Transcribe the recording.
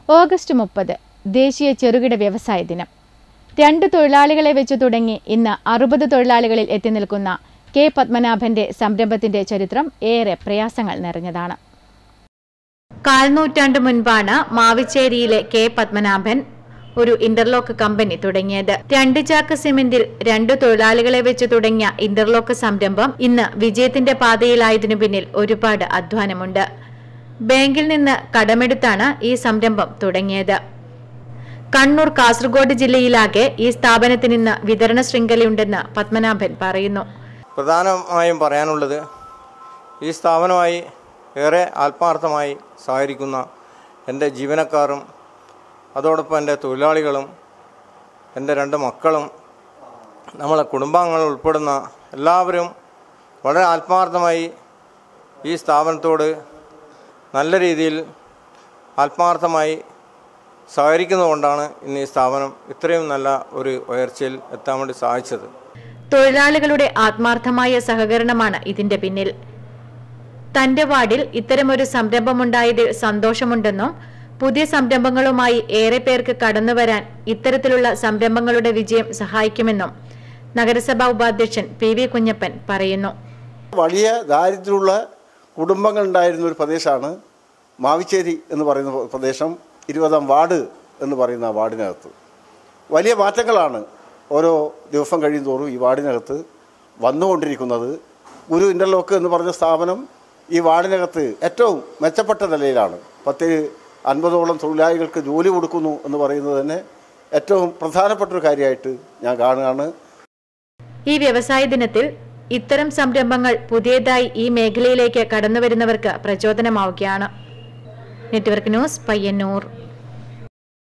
August മുപ്പത് ദേശീയ ചെറുകിട വ്യവസായ ദിനം രണ്ട് തൊഴിലാളികളെ വെച്ച് തുടങ്ങി ഇന്ന് അറുപത് തൊഴിലാളികളിൽ എത്തി നിൽക്കുന്ന കെ പത്മനാഭന്റെ സംരംഭത്തിന്റെ ചരിത്രം ഏറെ പ്രയാസങ്ങൾ നിറഞ്ഞതാണ് കാൽനൂറ്റാണ്ട് മുൻപാണ് മാവിച്ചേരിയിലെ കെ പത്മനാഭൻ ഒരു ഇന്റർലോക്ക് കമ്പനി തുടങ്ങിയത് രണ്ട് ചാക്ക് സിമെന്റിൽ രണ്ടു തൊഴിലാളികളെ വെച്ച് തുടങ്ങിയ ഇന്റർലോക്ക് സംരംഭം ഇന്ന് വിജയത്തിന്റെ പാതയിലായതിനു പിന്നിൽ ഒരുപാട് അധ്വാനമുണ്ട് ബാങ്കിൽ നിന്ന് കടമെടുത്താണ് ഈ സംരംഭം തുടങ്ങിയത് കണ്ണൂർ കാസർഗോഡ് ജില്ലയിലാകെ ഈ സ്ഥാപനത്തിന് ഇന്ന് വിതരണ ശൃംഖലയുണ്ടെന്ന് പത്മനാഭൻ പറയുന്നു പ്രധാനമായും പറയാനുള്ളത് ഈ സ്ഥാപനമായി ഏറെ ആത്മാർത്ഥമായി സഹകരിക്കുന്ന എൻ്റെ ജീവനക്കാരും അതോടൊപ്പം എൻ്റെ തൊഴിലാളികളും എൻ്റെ രണ്ട് മക്കളും നമ്മളെ കുടുംബാംഗങ്ങൾ ഉൾപ്പെടുന്ന എല്ലാവരും വളരെ ആത്മാർത്ഥമായി ഈ സ്ഥാപനത്തോട് നല്ല രീതിയിൽ ആത്മാർത്ഥമായി സഹകരിക്കുന്നതുകൊണ്ടാണ് ഇന്ന് ഈ സ്ഥാപനം ഇത്രയും നല്ല ഒരു ഉയർച്ചയിൽ എത്താൻ വേണ്ടി സാധിച്ചത് തൊഴിലാളികളുടെ ആത്മാർത്ഥമായ സഹകരണമാണ് ഇതിന്റെ പിന്നിൽ തന്റെ വാർഡിൽ ഇത്തരമൊരു സംരംഭമുണ്ടായതിൽ സന്തോഷമുണ്ടെന്നും പുതിയ സംരംഭങ്ങളുമായി ഏറെ പേർക്ക് കടന്നുവരാൻ ഇത്തരത്തിലുള്ള സംരംഭങ്ങളുടെ വിജയം സഹായിക്കുമെന്നും നഗരസഭാ ഉപാധ്യക്ഷൻ പി വി കുഞ്ഞപ്പൻ പറയുന്നു വലിയ ദാരിദ്ര്യമുള്ള കുടുംബങ്ങൾ ഉണ്ടായിരുന്ന ഒരു പ്രദേശമാണ് മാവിച്ചേരി എന്ന് പറയുന്ന പ്രദേശം ഇരുപതാം വാർഡ് എന്ന് പറയുന്ന ആ വാർഡിനകത്ത് വലിയ മാറ്റങ്ങളാണ് ഓരോ ദിവസം കഴിയുന്തോറും ഈ വാർഡിനകത്ത് വന്നുകൊണ്ടിരിക്കുന്നത് ഗുരു ഇൻ്റർലോക്ക് എന്ന് പറഞ്ഞ സ്ഥാപനം ഈ വാർഡിനകത്ത് ഏറ്റവും മെച്ചപ്പെട്ട നിലയിലാണ് പത്ത് അൻപതോളം തൊഴിലാളികൾക്ക് ജോലി കൊടുക്കുന്നു എന്ന് പറയുന്നത് തന്നെ ഏറ്റവും പ്രധാനപ്പെട്ട ഒരു കാര്യമായിട്ട് ഞാൻ കാണുകയാണ് ഈ വ്യവസായ ദിനത്തിൽ ഇത്തരം സംരംഭങ്ങൾ പുതിയതായി ഈ മേഖലയിലേക്ക് കടന്നുവരുന്നവർക്ക് പ്രചോദനമാവുകയാണ് നെറ്റ്വർക്ക് ന്യൂസ് പയ്യന്നൂർ